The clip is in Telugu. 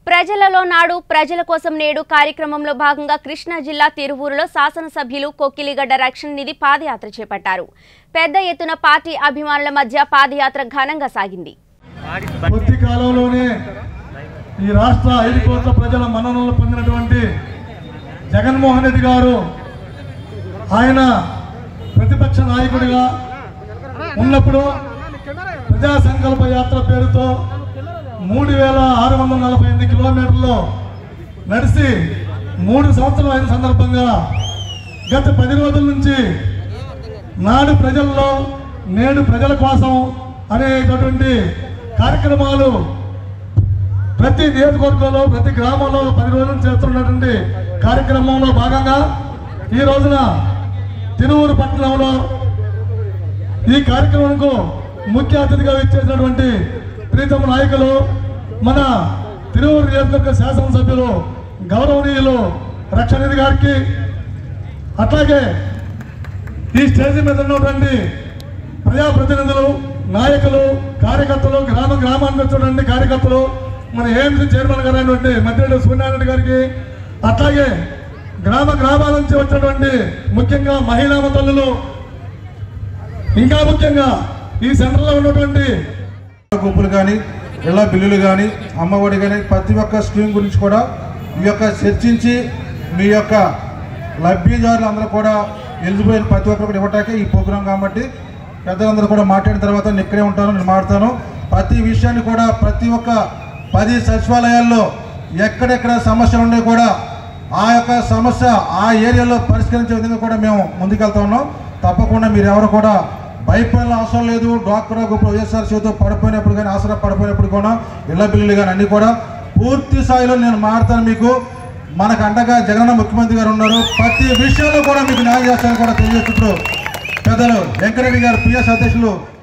ప్రజలలో నాడు ప్రజల కోసం నేడు కార్యక్రమంలో భాగంగా కృష్ణా జిల్లా తిరువూరులో శాసనసభ్యులు కొక్కిలిగడ్డ రక్షణ నిధి పాదయాత్ర చేపట్టారు పెద్ద ఎత్తున పార్టీ అభిమానుల మధ్య పాదయాత్ర ఘనంగా సాగింది కొద్ది కాలంలోనే ఈ రాష్ట్ర ఐదు కోట్ల ప్రజల మన్ననలు పొందినటువంటి జగన్మోహన్ రెడ్డి గారు ఆయన ప్రతిపక్ష నాయకుడిగా ఉన్నప్పుడు ప్రజా సంకల్ప యాత్ర పేరుతో మూడు వేల ఆరు వందల నలభై ఎనిమిది కిలోమీటర్లు నడిచి మూడు సంవత్సరాలు అయిన సందర్భంగా గత పది రోజుల నుంచి నాడు ప్రజల్లో నేడు ప్రజల కోసం అనేటటువంటి కార్యక్రమాలు ప్రతి నియోజకవర్గంలో ప్రతి గ్రామంలో పది రోజులు చేస్తున్నటువంటి కార్యక్రమంలో భాగంగా ఈ రోజున తిరువురు పట్టణంలో ఈ కార్యక్రమంకు ముఖ్య అతిథిగా ఇచ్చేసినటువంటి ప్రీతమ నాయకులు మన తిరువురు నియోజకవర్గ శాసనసభ్యులు గౌరవనీయులు రక్షణనిధి గారికి అట్లాగే ఈ స్టేజ్ మీద ఉన్నటువంటి ప్రజాప్రతినిధులు నాయకులు కార్యకర్తలు గ్రామ గ్రామానికి వచ్చినటువంటి కార్యకర్తలు మన ఏఎంసీ చైర్మన్ గారు అయినటువంటి మద్దిరెడ్డి సూర్యనారాయణ గారికి అట్లాగే గ్రామ గ్రామాల నుంచి వచ్చినటువంటి ముఖ్యంగా మహిళా తల్లులు ఇంకా ముఖ్యంగా ఈ సెంటర్లో ఉన్నటువంటి గుంపులు కానీ ఇళ్ళ బిల్లులు కానీ అమ్మఒడి కానీ ప్రతి ఒక్క స్కీమ్ గురించి కూడా ఈ యొక్క చర్చించి మీ యొక్క లబ్ధిదారులు అందరూ కూడా ఎలిజిబుల్ అయిన ప్రతి ఒక్కరు కూడా ఇవ్వటానికి ఈ ప్రోగ్రాం కాబట్టి పెద్దలందరూ కూడా మాట్లాడిన తర్వాత నేను ఇక్కడే ఉంటాను నేను మాట్లాడతాను ప్రతి విషయాన్ని కూడా ప్రతి ఒక్క పది సచివాలయాల్లో ఎక్కడెక్కడ సమస్యలు ఉన్నాయి కూడా ఆ యొక్క సమస్య ఆ ఏరియాలో పరిష్కరించే విధంగా కూడా మేము ముందుకెళ్తా ఉన్నాం తప్పకుండా మీరు ఎవరు కూడా భయపడాల అవసరం లేదు డాక్టర్ ఇప్పుడు వైఎస్ఆర్సీతో పడిపోయినప్పుడు కానీ ఆసరా పడిపోయినప్పుడు కూడా ఇళ్ల బిల్లులు కానీ అన్నీ కూడా పూర్తి స్థాయిలో నేను మారుతాను మీకు మనకు అండగా జగనన్న ముఖ్యమంత్రి గారు ఉన్నారు ప్రతి విషయంలో కూడా మీకు న్యాయం చేస్తారని కూడా తెలియజేస్తూ పెద్దలు వెంకరెడ్డి గారు పిఎస్ అధ్యక్షులు